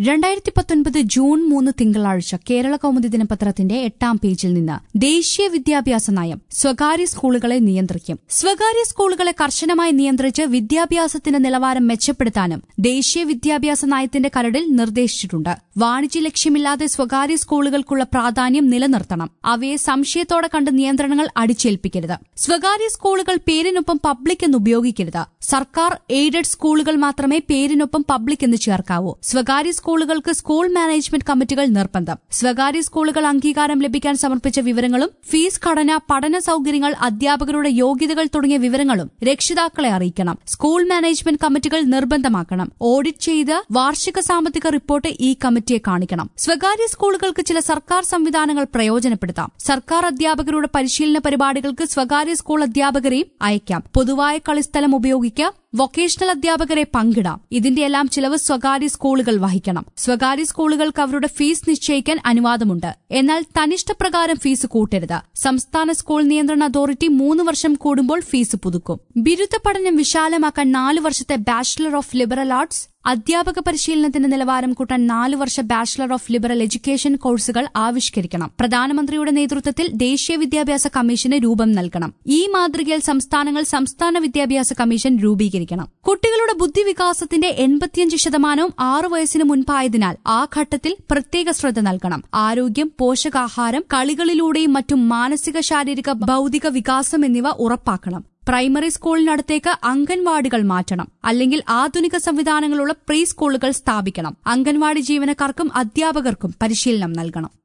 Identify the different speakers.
Speaker 1: രണ്ടായിരത്തി പത്തൊൻപത് ജൂൺ മൂന്ന് തിങ്കളാഴ്ച കേരള കൗമുദി ദിനപത്രത്തിന്റെ എട്ടാം പേജിൽ നിന്ന് ദേശീയ വിദ്യാഭ്യാസ നയം സ്വകാര്യ സ്കൂളുകളെ നിയന്ത്രിക്കും സ്വകാര്യ സ്കൂളുകളെ കർശനമായി നിയന്ത്രിച്ച് വിദ്യാഭ്യാസത്തിന്റെ നിലവാരം മെച്ചപ്പെടുത്താനും ദേശീയ വിദ്യാഭ്യാസ നയത്തിന്റെ കരടിൽ നിർദ്ദേശിച്ചിട്ടുണ്ട് വാണിജ്യ ലക്ഷ്യമില്ലാതെ സ്വകാര്യ സ്കൂളുകൾക്കുള്ള പ്രാധാന്യം നിലനിർത്തണം അവയെ സംശയത്തോടെ കണ്ട് നിയന്ത്രണങ്ങൾ അടിച്ചേൽപ്പിക്കരുത് സ്വകാര്യ സ്കൂളുകൾ പേരിനൊപ്പം പബ്ലിക് എന്ന് ഉപയോഗിക്കരുത് സർക്കാർ എയ്ഡഡ് സ്കൂളുകൾ മാത്രമേ പേരിനൊപ്പം പബ്ലിക് എന്ന് ചേർക്കാവൂ സ്വകാര്യ സ്കൂളുകൾക്ക് സ്കൂൾ മാനേജ്മെന്റ് കമ്മിറ്റികൾ നിർബന്ധം സ്വകാര്യ സ്കൂളുകൾ അംഗീകാരം ലഭിക്കാൻ സമർപ്പിച്ച വിവരങ്ങളും ഫീസ് ഘടന പഠന സൌകര്യങ്ങൾ അധ്യാപകരുടെ യോഗ്യതകൾ തുടങ്ങിയ വിവരങ്ങളും രക്ഷിതാക്കളെ അറിയിക്കണം സ്കൂൾ മാനേജ്മെന്റ് കമ്മിറ്റികൾ നിർബന്ധമാക്കണം ഓഡിറ്റ് ചെയ്ത് വാർഷിക സാമ്പത്തിക റിപ്പോർട്ട് ഈ കമ്മിറ്റിയെ കാണിക്കണം സ്വകാര്യ സ്കൂളുകൾക്ക് ചില സർക്കാർ സംവിധാനങ്ങൾ പ്രയോജനപ്പെടുത്താം സർക്കാർ അധ്യാപകരുടെ പരിശീലന പരിപാടികൾക്ക് സ്വകാര്യ സ്കൂൾ അധ്യാപകരെയും അയക്കാം പൊതുവായ കളിസ്ഥലം ഉപയോഗിക്കാം വൊക്കേഷണൽ അധ്യാപകരെ പങ്കിടാം ഇതിന്റെയെല്ലാം ചിലവ് സ്വകാര്യ സ്കൂളുകൾ വഹിക്കണം സ്വകാര്യ സ്കൂളുകൾക്ക് അവരുടെ ഫീസ് നിശ്ചയിക്കാൻ അനുവാദമുണ്ട് എന്നാൽ തനിഷ്ടപ്രകാരം ഫീസ് കൂട്ടരുത് സംസ്ഥാന സ്കൂൾ നിയന്ത്രണ അതോറിറ്റി മൂന്ന് വർഷം കൂടുമ്പോൾ ഫീസ് പുതുക്കും ബിരുദ പഠനം വിശാലമാക്കാൻ നാല് വർഷത്തെ ബാച്ചിലർ ഓഫ് ലിബറൽ ആർട്സ് അധ്യാപക പരിശീലനത്തിന്റെ നിലവാരം കൂട്ടാൻ നാല് വർഷ ബാച്ചിലർ ഓഫ് ലിബറൽ എഡ്യൂക്കേഷൻ കോഴ്സുകൾ ആവിഷ്കരിക്കണം പ്രധാനമന്ത്രിയുടെ നേതൃത്വത്തിൽ ദേശീയ വിദ്യാഭ്യാസ കമ്മീഷന് രൂപം നൽകണം ഈ മാതൃകയിൽ സംസ്ഥാനങ്ങൾ സംസ്ഥാന വിദ്യാഭ്യാസ കമ്മീഷൻ രൂപീകരിക്കണം കുട്ടികളുടെ ബുദ്ധിവികാസത്തിന്റെ എൺപത്തിയഞ്ച് ശതമാനവും ആറു വയസ്സിന് മുൻപായതിനാൽ ആ ഘട്ടത്തിൽ പ്രത്യേക ശ്രദ്ധ നൽകണം ആരോഗ്യം പോഷകാഹാരം കളികളിലൂടെയും മറ്റും മാനസിക ശാരീരിക ഭൌതിക വികാസം എന്നിവ ഉറപ്പാക്കണം പ്രൈമറി സ്കൂളിനടുത്തേക്ക് അംഗൻവാടികൾ മാറ്റണം അല്ലെങ്കിൽ ആധുനിക സംവിധാനങ്ങളുള്ള പ്രീ സ്കൂളുകൾ സ്ഥാപിക്കണം അംഗൻവാടി ജീവനക്കാർക്കും അധ്യാപകർക്കും പരിശീലനം നൽകണം